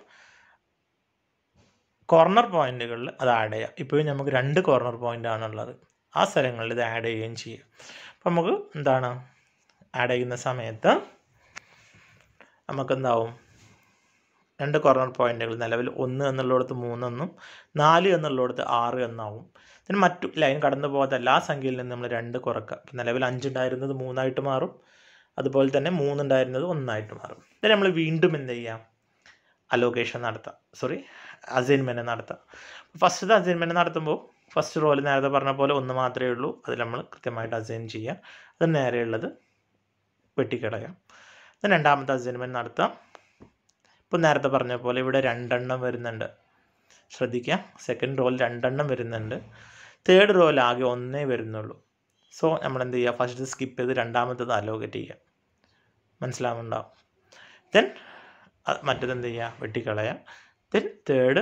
കോർണർ പോയിന്റുകളിൽ അത് ആഡ് ചെയ്യുക ഇപ്പോഴും നമുക്ക് രണ്ട് കോർണർ പോയിന്റ് ആണുള്ളത് ആ സ്ഥലങ്ങളിൽ ഇത് ആഡ് ചെയ്യുകയും ചെയ്യുക അപ്പം നമുക്ക് എന്താണ് ആഡ് ചെയ്യുന്ന സമയത്ത് നമുക്കെന്താവും രണ്ട് കോർണർ പോയിന്റുകൾ നിലവിൽ ഒന്ന് എന്നുള്ളിടത്ത് മൂന്നെന്നും നാല് എന്നുള്ളിടത്ത് ആറ് എന്നാവും പിന്നെ മറ്റു ലൈൻ കടന്നു പോകാത്ത എല്ലാ സംഖ്യയിൽ നിന്നും നമ്മൾ രണ്ട് കുറക്കുക ഇപ്പം നിലവിൽ അഞ്ചുണ്ടായിരുന്നത് മൂന്നായിട്ട് മാറും അതുപോലെ തന്നെ മൂന്നുണ്ടായിരുന്നത് ഒന്നായിട്ട് മാറും then നമ്മൾ വീണ്ടും എന്ത് ചെയ്യാം അലോക്കേഷൻ നടത്താം സോറി അസൈൻമെൻറ്റ് നടത്താം ഫസ്റ്റത്തെ അസൈൻമെൻറ്റ് നടത്തുമ്പോൾ ഫസ്റ്റ് റോയിൽ നേരത്തെ പറഞ്ഞ പോലെ ഒന്ന് മാത്രമേ ഉള്ളൂ അതിൽ നമ്മൾ കൃത്യമായിട്ട് അസൈൻ ചെയ്യുക അത് നേരെയുള്ളത് വെട്ടിക്കളയാം then രണ്ടാമത്തെ അസൈൻമെൻറ്റ് നടത്താം ഇപ്പോൾ നേരത്തെ പറഞ്ഞ പോലെ ഇവിടെ രണ്ടെണ്ണം വരുന്നുണ്ട് ശ്രദ്ധിക്കുക സെക്കൻഡ് റോയിൽ രണ്ടെണ്ണം വരുന്നുണ്ട് തേർഡ് റോയിൽ ആകെ ഒന്നേ വരുന്നുള്ളൂ സോ നമ്മൾ എന്ത് ചെയ്യുക ഫസ്റ്റ് സ്കിപ്പ് ചെയ്ത് രണ്ടാമത്തത് അലോക്കേറ്റ് ചെയ്യുക മനസ്സിലാവുന്നുണ്ടാവും ദെൻ മറ്റേത് എന്ത് ചെയ്യുക വെട്ടിക്കളയാം ദെൻ തേർഡ്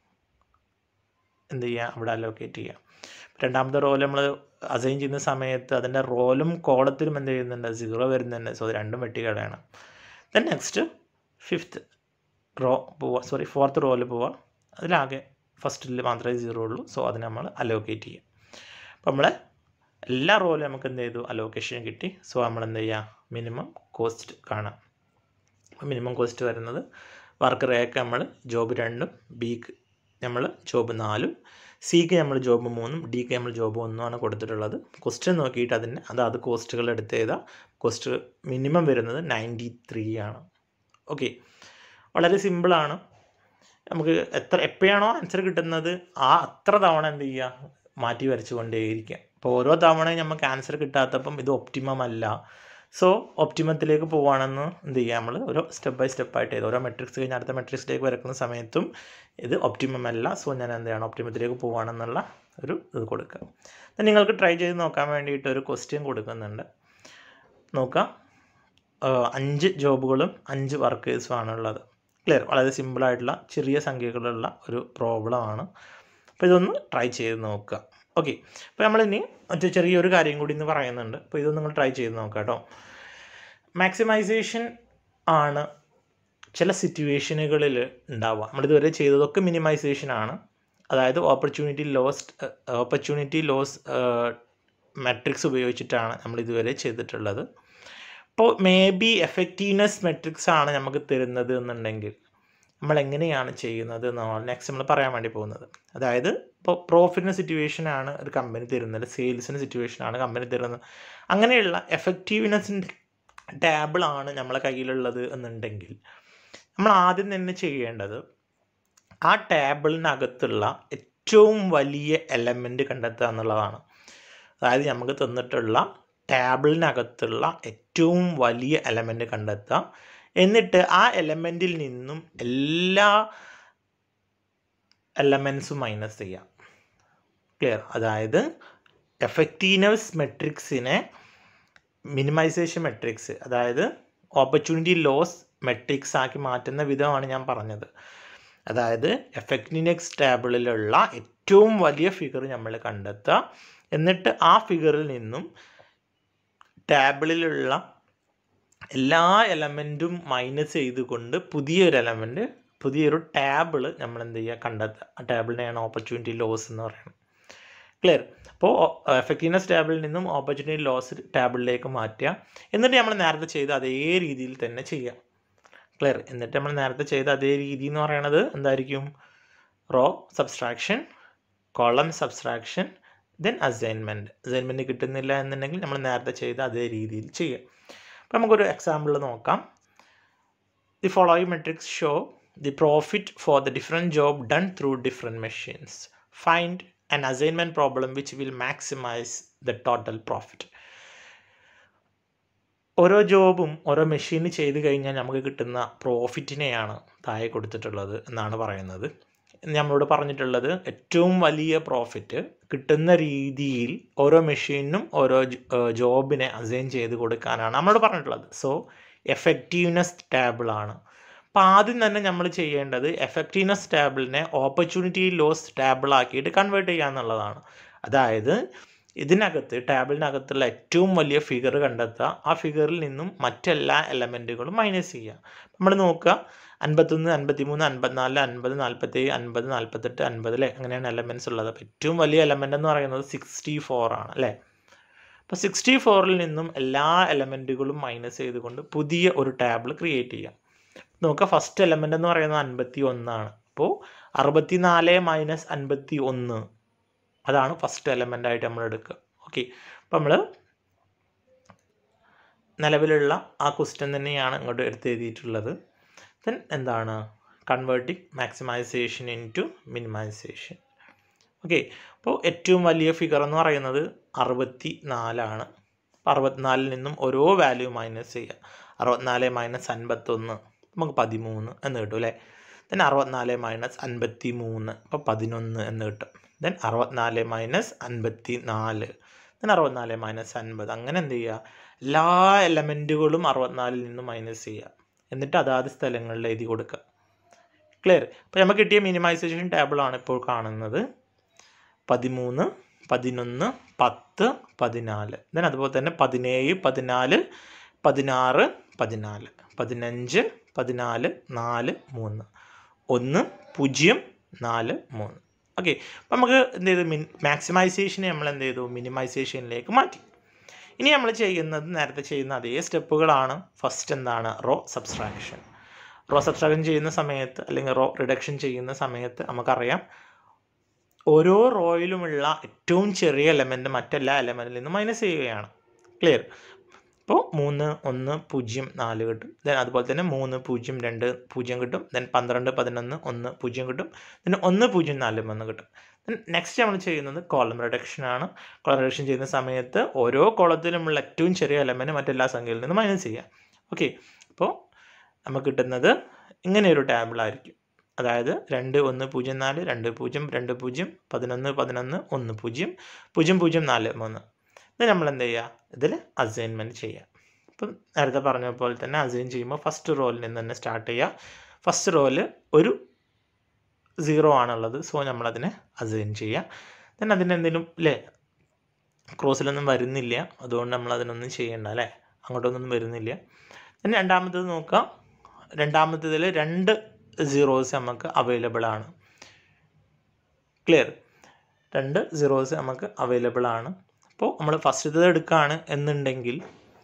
എന്ത് ചെയ്യുക അവിടെ അലോക്കേറ്റ് ചെയ്യുക രണ്ടാമത്തെ റോൽ നമ്മൾ അസൈൻ ചെയ്യുന്ന സമയത്ത് അതിൻ്റെ റോലും കോളത്തിലും എന്ത് ചെയ്യുന്നുണ്ട് സീറോ വരുന്നുണ്ട് സോ അത് രണ്ടും വെട്ടിക്കളയണം ദെൻ നെക്സ്റ്റ് ഫിഫ്ത്ത് റോ പോവുക സോറി ഫോർത്ത് റോയിൽ പോവുക അതിലാകെ ഫസ്റ്റിൽ മാത്രമേ സീറോ ഉള്ളൂ സോ അത് നമ്മൾ അലോക്കേറ്റ് ചെയ്യും അപ്പോൾ നമ്മൾ എല്ലാ റോയിലും നമുക്ക് എന്ത് ചെയ്തു അലോക്കേഷൻ കിട്ടി സോ നമ്മൾ എന്ത് ചെയ്യുക മിനിമം കോസ്റ്റ് കാണാം അപ്പോൾ മിനിമം കോസ്റ്റ് വരുന്നത് വർക്കർ എക്ക് നമ്മൾ ജോബ് രണ്ടും ബിക്ക് നമ്മൾ ജോബ് നാലും സിക്ക് നമ്മൾ ജോബ് മൂന്നും ഡിക്ക് നമ്മൾ ജോബ് ഒന്നുമാണ് കൊടുത്തിട്ടുള്ളത് ക്വസ്റ്റ്യൻ നോക്കിയിട്ട് അതിന് അത് അത് കോസ്റ്റുകൾ എടുത്ത് ചെയ്താൽ കോസ്റ്റ് മിനിമം വരുന്നത് നയൻറ്റി ത്രീ ആണ് ഓക്കെ വളരെ സിമ്പിളാണ് നമുക്ക് എത്ര എപ്പോഴാണോ ആൻസർ കിട്ടുന്നത് ആ അത്ര തവണ എന്ത് ചെയ്യുക മാറ്റി വരച്ചു കൊണ്ടേയിരിക്കുക അപ്പോൾ ഓരോ തവണയും നമുക്ക് ആൻസർ കിട്ടാത്തപ്പം ഇത് ഒപ്റ്റിമം അല്ല സോ ഒപ്റ്റിമത്തിലേക്ക് പോവുകയാണെന്ന് എന്ത് ചെയ്യുക നമ്മൾ ഓരോ സ്റ്റെപ്പ് ബൈ സ്റ്റെപ്പ് ആയിട്ട് ചെയ്ത് ഓരോ മെട്രിക്സ് കഴിഞ്ഞ് അടുത്ത മെട്രിക്സിലേക്ക് വരക്കുന്ന സമയത്തും ഇത് ഒപ്റ്റിമം അല്ല സോ ഞാൻ എന്ത് ചെയ്യണം ഒപ്റ്റിമത്തിലേക്ക് പോവുകയാണെന്നുള്ള ഒരു ഇത് കൊടുക്കുക then നിങ്ങൾക്ക് ട്രൈ ചെയ്ത് നോക്കാൻ വേണ്ടിയിട്ട് ഒരു ക്വസ്റ്റ്യൻ കൊടുക്കുന്നുണ്ട് നോക്കാം ആഹ് അഞ്ച് ജോബുകളും അഞ്ച് വർക്കേഴ്സും ആണുള്ളത് ക്ലിയർ വളരെ സിമ്പിളായിട്ടുള്ള ചെറിയ സംഖ്യകളുള്ള ഒരു പ്രോബ്ലമാണ് അപ്പോൾ ഇതൊന്ന് ട്രൈ ചെയ്ത് നോക്കുക ഓക്കെ അപ്പോൾ നമ്മളിനി മറ്റു ചെറിയൊരു കാര്യം കൂടി ഇന്ന് പറയുന്നുണ്ട് അപ്പോൾ ഇതൊന്ന് നിങ്ങൾ ട്രൈ ചെയ്ത് നോക്കുക കേട്ടോ മാക്സിമൈസേഷൻ ആണ് ചില സിറ്റുവേഷനുകളിൽ ഉണ്ടാവുക നമ്മളിതുവരെ ചെയ്തതൊക്കെ മിനിമൈസേഷൻ ആണ് അതായത് opportunity lost opportunity loss matrix ഉപയോഗിച്ചിട്ടാണ് നമ്മൾ ഇതുവരെ ചെയ്തിട്ടുള്ളത് ഇപ്പോൾ മേ ബി എഫക്റ്റീവ്നെസ് മെട്രിക്സ് ആണ് നമുക്ക് തരുന്നത് എന്നുണ്ടെങ്കിൽ നമ്മൾ എങ്ങനെയാണ് ചെയ്യുന്നത് എന്നാണ് നെക്സ്റ്റ് നമ്മൾ പറയാൻ വേണ്ടി പോകുന്നത് അതായത് ഇപ്പോൾ പ്രോഫിറ്റിന് സിറ്റുവേഷൻ ആണ് ഒരു കമ്പനി തരുന്നത് സെയിൽസിന് സിറ്റുവേഷൻ ആണ് കമ്പനി തരുന്നത് അങ്ങനെയുള്ള എഫക്റ്റീവ്നെസ്സിൻ്റെ ടേബിളാണ് നമ്മളെ കയ്യിലുള്ളത് എന്നുണ്ടെങ്കിൽ നമ്മൾ ആദ്യം തന്നെ ചെയ്യേണ്ടത് ആ ടേബിളിനകത്തുള്ള ഏറ്റവും വലിയ എലമെൻ്റ് കണ്ടെത്തുക എന്നുള്ളതാണ് അതായത് നമുക്ക് തന്നിട്ടുള്ള ടേബിളിനകത്തുള്ള ഏറ്റവും വലിയ എലമെൻ്റ് കണ്ടെത്തുക എന്നിട്ട് ആ എലമെൻറ്റിൽ നിന്നും എല്ലാ എലമെൻസും മൈനസ് ചെയ്യാം ക്ലിയർ അതായത് എഫക്റ്റീവ്നെസ് മെട്രിക്സിനെ മിനിമൈസേഷൻ മെട്രിക്സ് അതായത് ഓപ്പർച്യൂണിറ്റി ലോസ് മെട്രിക്സ് ആക്കി മാറ്റുന്ന വിധമാണ് ഞാൻ പറഞ്ഞത് അതായത് എഫക്റ്റിനെക്സ് ടേബിളിലുള്ള ഏറ്റവും വലിയ ഫിഗർ നമ്മൾ കണ്ടെത്തുക എന്നിട്ട് ആ ഫിഗറിൽ നിന്നും ടേബിളിലുള്ള എല്ലാ എലമെൻറ്റും മൈനസ് ചെയ്തുകൊണ്ട് പുതിയൊരു എലമെൻറ്റ് പുതിയൊരു ടേബിൾ നമ്മൾ എന്ത് ചെയ്യുക കണ്ടെത്തുക ആ ടേബിളിനെയാണ് ഓപ്പർച്യൂണിറ്റി ലോസ് എന്ന് പറയുന്നത് ക്ലിയർ അപ്പോൾ എഫക്റ്റീവ്നെസ് ടേബിളിൽ നിന്നും ഓപ്പർച്യൂണിറ്റി ലോസ് ടേബിളിലേക്ക് മാറ്റുക എന്നിട്ട് നമ്മൾ നേരത്തെ ചെയ്ത അതേ രീതിയിൽ തന്നെ ചെയ്യുക ക്ലിയർ എന്നിട്ട് നമ്മൾ നേരത്തെ ചെയ്ത അതേ രീതി എന്ന് പറയുന്നത് എന്തായിരിക്കും row subtraction column subtraction then assignment assignment കിട്ടുന്നില്ല എന്നുണ്ടെങ്കിൽ നമ്മൾ നേരത്തെ ചെയ്ത അതേ രീതിയിൽ ചെയ്യുക അപ്പോൾ നമുക്കൊരു എക്സാമ്പിൾ നോക്കാം the following matrix show the profit for the different job done through different machines find an assignment problem which will maximize the total profit ഓരോ ജോബും ഓരോ മെഷീൻ ചെയ്ത് കഴിഞ്ഞാൽ നമുക്ക് കിട്ടുന്ന പ്രോഫിറ്റിനെയാണ് താഴെ കൊടുത്തിട്ടുള്ളത് എന്നാണ് പറയുന്നത് നമ്മളോട് പറഞ്ഞിട്ടുള്ളത് ഏറ്റവും വലിയ പ്രോഫിറ്റ് കിട്ടുന്ന രീതിയിൽ ഓരോ മെഷീനും ഓരോ ജോബിനെ അസൈൻ ചെയ്ത് കൊടുക്കാനാണ് നമ്മളോട് പറഞ്ഞിട്ടുള്ളത് സോ എഫക്റ്റീവ്നെസ് ടേബിളാണ് അപ്പോൾ ആദ്യം തന്നെ നമ്മൾ ചെയ്യേണ്ടത് എഫക്റ്റീവ്നെസ് ടേബിളിനെ ഓപ്പർച്യൂണിറ്റി ലോസ് ടേബിൾ ആക്കിയിട്ട് കൺവേർട്ട് ചെയ്യുക എന്നുള്ളതാണ് അതായത് ഇതിനകത്ത് ടേബിളിനകത്തുള്ള ഏറ്റവും വലിയ ഫിഗർ കണ്ടെത്തുക ആ ഫിഗറിൽ നിന്നും മറ്റെല്ലാ എലമെൻറ്റുകളും മൈനസ് ചെയ്യുക നമ്മൾ നോക്കുക അൻപത്തൊന്ന് അൻപത്തിമൂന്ന് അൻപത്തിനാല് അൻപത് നാൽപ്പത്തേഴ് അൻപത് നാൽപ്പത്തെട്ട് അൻപത് അല്ലേ അങ്ങനെയാണ് എലമെൻറ്റ്സ് ഉള്ളത് അപ്പോൾ ഏറ്റവും വലിയ എലമെൻ്റ് എന്ന് പറയുന്നത് സിക്സ്റ്റി ഫോർ ആണ് അല്ലേ അപ്പോൾ സിക്സ്റ്റി ഫോറിൽ നിന്നും എല്ലാ എലമെൻറ്റുകളും മൈനസ് ചെയ്തുകൊണ്ട് പുതിയ ഒരു ടേബിൾ ക്രിയേറ്റ് ചെയ്യാം നോക്കുക ഫസ്റ്റ് എലമെൻ്റ് എന്ന് പറയുന്നത് അൻപത്തി ഒന്നാണ് അപ്പോൾ അറുപത്തി നാല് മൈനസ് അൻപത്തി ഒന്ന് അതാണ് ഫസ്റ്റ് എലമെൻ്റ് ആയിട്ട് നമ്മൾ എടുക്കുക ഓക്കെ അപ്പോൾ നമ്മൾ നിലവിലുള്ള ആ ക്വസ്റ്റ്യൻ തന്നെയാണ് ഇങ്ങോട്ട് എടുത്ത് എഴുതിയിട്ടുള്ളത് ദെൻ എന്താണ് converting maximisation into minimisation okay അപ്പോൾ ഏറ്റവും വലിയ ഫിഗർ എന്ന് പറയുന്നത് അറുപത്തി നാലാണ് അപ്പോൾ അറുപത്തിനാലിൽ നിന്നും ഓരോ വാല്യൂ മൈനസ് ചെയ്യുക അറുപത്തിനാല് മൈനസ് അൻപത്തൊന്ന് നമുക്ക് പതിമൂന്ന് എന്ന് കിട്ടും അല്ലേ ദെൻ അറുപത്തിനാല് മൈനസ് അൻപത്തി മൂന്ന് അപ്പോൾ പതിനൊന്ന് എന്ന് കിട്ടും ദെൻ അറുപത്തിനാല് മൈനസ് അൻപത്തി നാല് ദെൻ അറുപത്തിനാല് മൈനസ് അൻപത് അങ്ങനെ എന്ത് ചെയ്യുക എല്ലാ എലമെൻറ്റുകളും അറുപത്തിനാലിൽ നിന്ന് മൈനസ് ചെയ്യുക എന്നിട്ട് അതാത് സ്ഥലങ്ങളിൽ എഴുതി കൊടുക്കുക ക്ലിയർ അപ്പോൾ നമുക്ക് കിട്ടിയ മിനിമൈസേഷൻ ടേബിളാണ് ഇപ്പോൾ കാണുന്നത് പതിമൂന്ന് പതിനൊന്ന് പത്ത് പതിനാല് ദെൻ അതുപോലെ തന്നെ പതിനേഴ് പതിനാല് പതിനാറ് പതിനാല് പതിനഞ്ച് പതിനാല് നാല് മൂന്ന് ഒന്ന് പൂജ്യം നാല് മൂന്ന് ഓക്കെ അപ്പം നമുക്ക് എന്ത് ചെയ്തു മിൻ മാക്സിമൈസേഷനെ നമ്മൾ എന്ത് ചെയ്തു മിനിമൈസേഷനിലേക്ക് മാറ്റി ഇനി നമ്മൾ ചെയ്യുന്നത് നേരത്തെ ചെയ്യുന്ന അതേ സ്റ്റെപ്പുകളാണ് ഫസ്റ്റ് എന്താണ് റോ സബ്സ്ട്രാക്ഷൻ റോ സബ്സ്ട്രാക്ഷൻ ചെയ്യുന്ന സമയത്ത് അല്ലെങ്കിൽ റോ റിഡക്ഷൻ ചെയ്യുന്ന സമയത്ത് നമുക്കറിയാം ഓരോ റോയിലുമുള്ള ഏറ്റവും ചെറിയ എലമെൻറ്റ് മറ്റെല്ലാ എലമെൻറ്റിൽ നിന്ന് മൈനസ് ചെയ്യുകയാണ് ക്ലിയർ അപ്പോൾ മൂന്ന് ഒന്ന് പൂജ്യം നാല് കിട്ടും ദെൻ അതുപോലെ തന്നെ മൂന്ന് പൂജ്യം രണ്ട് പൂജ്യം കിട്ടും ദെൻ പന്ത്രണ്ട് പതിനൊന്ന് ഒന്ന് പൂജ്യം കിട്ടും ദെൻ ഒന്ന് പൂജ്യം നാല് ഒന്ന് കിട്ടും ദെൻ നെക്സ്റ്റ് നമ്മൾ ചെയ്യുന്നത് കോളം റിഡക്ഷൻ ആണ് കോളം റിഡക്ഷൻ ചെയ്യുന്ന സമയത്ത് ഓരോ കോളത്തിലുമുള്ള ഏറ്റവും ചെറിയ എലമെൻറ്റ് മറ്റെല്ലാ സംഖ്യയിൽ നിന്ന് മൈനസ് ചെയ്യാം ഓക്കെ അപ്പോൾ നമുക്ക് കിട്ടുന്നത് ഇങ്ങനെ ഒരു ടേബിളായിരിക്കും അതായത് രണ്ട് ഒന്ന് പൂജ്യം നാല് രണ്ട് പൂജ്യം രണ്ട് പൂജ്യം പതിനൊന്ന് പതിനൊന്ന് ഒന്ന് പൂജ്യം പൂജ്യം പൂജ്യം നാല് മൂന്ന് ഇത് നമ്മൾ എന്ത് ചെയ്യുക ഇതിൽ അസൈൻമെൻറ്റ് ചെയ്യുക ഇപ്പം നേരത്തെ പറഞ്ഞ പോലെ തന്നെ അസൈൻ ചെയ്യുമ്പോൾ ഫസ്റ്റ് റോയിൽ നിന്ന് തന്നെ സ്റ്റാർട്ട് ചെയ്യുക ഫസ്റ്റ് റോയിൽ ഒരു സീറോ ആണുള്ളത് സോ നമ്മളതിനെ അസൈൻ ചെയ്യുക ദെൻ അതിന് എന്തെങ്കിലും അല്ലേ ക്രോസിലൊന്നും വരുന്നില്ല അതുകൊണ്ട് നമ്മൾ അതിനൊന്നും ചെയ്യണ്ട അല്ലേ അങ്ങോട്ടൊന്നും വരുന്നില്ല ദെൻ രണ്ടാമത്തത് നോക്കുക രണ്ടാമത്തതിൽ രണ്ട് സീറോസ് നമുക്ക് അവൈലബിൾ ആണ് ക്ലിയർ രണ്ട് സീറോസ് നമുക്ക് അവൈലബിൾ ആണ് അപ്പോൾ നമ്മൾ ഫസ്റ്റത്തത് എടുക്കുകയാണ് എന്നുണ്ടെങ്കിൽ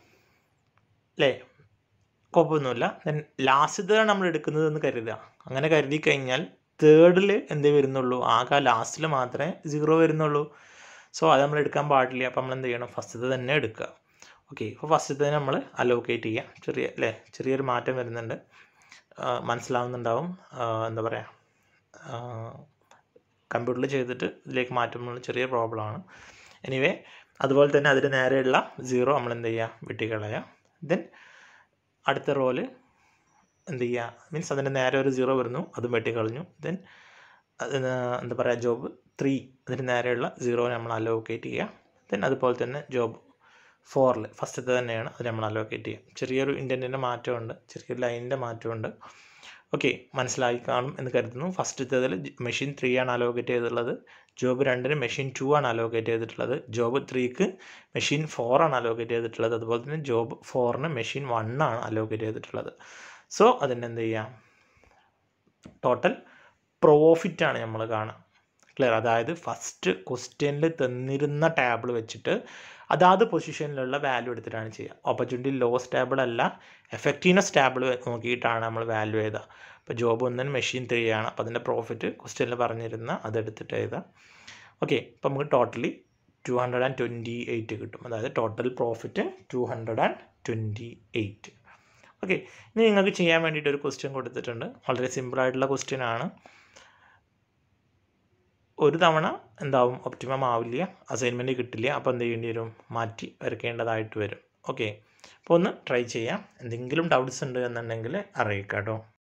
അല്ലേ കുഴപ്പമൊന്നുമില്ല ദെൻ ലാസ്റ്റത്തതാണ് നമ്മൾ എടുക്കുന്നത് എന്ന് കരുതുക അങ്ങനെ കരുതി കഴിഞ്ഞാൽ തേർഡിൽ എന്തേ വരുന്നുള്ളൂ ആകെ ലാസ്റ്റിൽ മാത്രമേ സീറോ വരുന്നുള്ളൂ സോ അത് നമ്മൾ എടുക്കാൻ പാടില്ല അപ്പോൾ നമ്മൾ എന്ത് ചെയ്യണം ഫസ്റ്റത്തെ തന്നെ എടുക്കുക ഓക്കെ അപ്പോൾ ഫസ്റ്റത്തെ നമ്മൾ അലോക്കേറ്റ് ചെയ്യാം ചെറിയ അല്ലേ ചെറിയൊരു മാറ്റം വരുന്നുണ്ട് മനസ്സിലാവുന്നുണ്ടാവും എന്താ പറയുക കമ്പ്യൂട്ടറിൽ ചെയ്തിട്ട് ഇതിലേക്ക് മാറ്റുമ്പോൾ ചെറിയ പ്രോബ്ലമാണ് എനിവേ അതുപോലെ തന്നെ അതിന് നേരെയുള്ള സീറോ നമ്മൾ എന്ത് ചെയ്യുക വെട്ടിക്കളയുക ദെൻ അടുത്ത റോല് എന്ത് ചെയ്യുക മീൻസ് അതിൻ്റെ നേരെ ഒരു സീറോ വരുന്നു അതും വെട്ടിക്കളഞ്ഞു ദെൻ എന്താ പറയുക ജോബ് ത്രീ അതിന് നേരെയുള്ള സീറോ നമ്മൾ അലോക്കേറ്റ് ചെയ്യുക ദെൻ അതുപോലെ തന്നെ ജോബ് ഫോറിൽ ഫസ്റ്റത്തെ തന്നെയാണ് അത് നമ്മൾ അലോക്കേറ്റ് ചെയ്യുക ചെറിയൊരു ഇൻറ്റൻറ്റിൻ്റെ മാറ്റമുണ്ട് ചെറിയൊരു ലൈനിൻ്റെ മാറ്റമുണ്ട് ഓക്കെ മനസ്സിലായി കാണും എന്ന് കരുതുന്നു ഫസ്റ്റത്തേതിൽ മെഷീൻ ത്രീ ആണ് അലോക്കേറ്റ് ചെയ്തിട്ടുള്ളത് ജോബ് രണ്ടിന് മെഷീൻ ടു ആണ് അലോക്കേറ്റ് ചെയ്തിട്ടുള്ളത് ജോബ് ത്രീക്ക് മെഷീൻ ഫോർ ആണ് അലോക്കേറ്റ് ചെയ്തിട്ടുള്ളത് അതുപോലെ തന്നെ ജോബ് ഫോറിന് മെഷീൻ വൺ ആണ് അലോക്കേറ്റ് ചെയ്തിട്ടുള്ളത് സോ അതിന് എന്ത് ചെയ്യാം ടോട്ടൽ പ്രോഫിറ്റ് ആണ് നമ്മൾ കാണുക ക്ലിയർ അതായത് ഫസ്റ്റ് ക്വസ്റ്റ്യനിൽ തന്നിരുന്ന ടാബിൾ വെച്ചിട്ട് അതാത് പൊസിഷനിലുള്ള വാല്യൂ എടുത്തിട്ടാണ് ചെയ്യുക ഓപ്പർച്യൂണിറ്റി ലോസ് ടാബിൾ അല്ല എഫക്റ്റീവ്നെസ് ടാബിൾ നോക്കിയിട്ടാണ് നമ്മൾ വാല്യൂ ചെയ്തത് അപ്പോൾ ജോബ് ഒന്നിന് മെഷീൻ ത്രീ ആണ് അപ്പോൾ അതിൻ്റെ പ്രോഫിറ്റ് ക്വസ്റ്റ്യനിൽ പറഞ്ഞിരുന്ന അതെടുത്തിട്ട് എഴുതാം ഓക്കെ അപ്പോൾ നമുക്ക് totally two hundred and twenty eight കിട്ടും അതായത് total profit two hundred and twenty eight okay ഇനി നിങ്ങൾക്ക് ചെയ്യാൻ വേണ്ടിയിട്ട് ഒരു ക്വസ്റ്റ്യൻ കൊടുത്തിട്ടുണ്ട് വളരെ സിമ്പിളായിട്ടുള്ള ക്വസ്റ്റ്യൻ ആണ് ഒരു തവണ എന്താവും ഒപ്റ്റിമം ആവില്ല അസൈൻമെൻറ്റ് കിട്ടില്ല അപ്പോൾ എന്ത് ചെയ്യേണ്ടി വരും മാറ്റി വരയ്ക്കേണ്ടതായിട്ട് വരും ഓക്കെ അപ്പോൾ ഒന്ന് ട്രൈ ചെയ്യാം എന്തെങ്കിലും ഡൗട്ട്സ് ഉണ്ട് എന്നുണ്ടെങ്കിൽ അറിയിക്കാം കേട്ടോ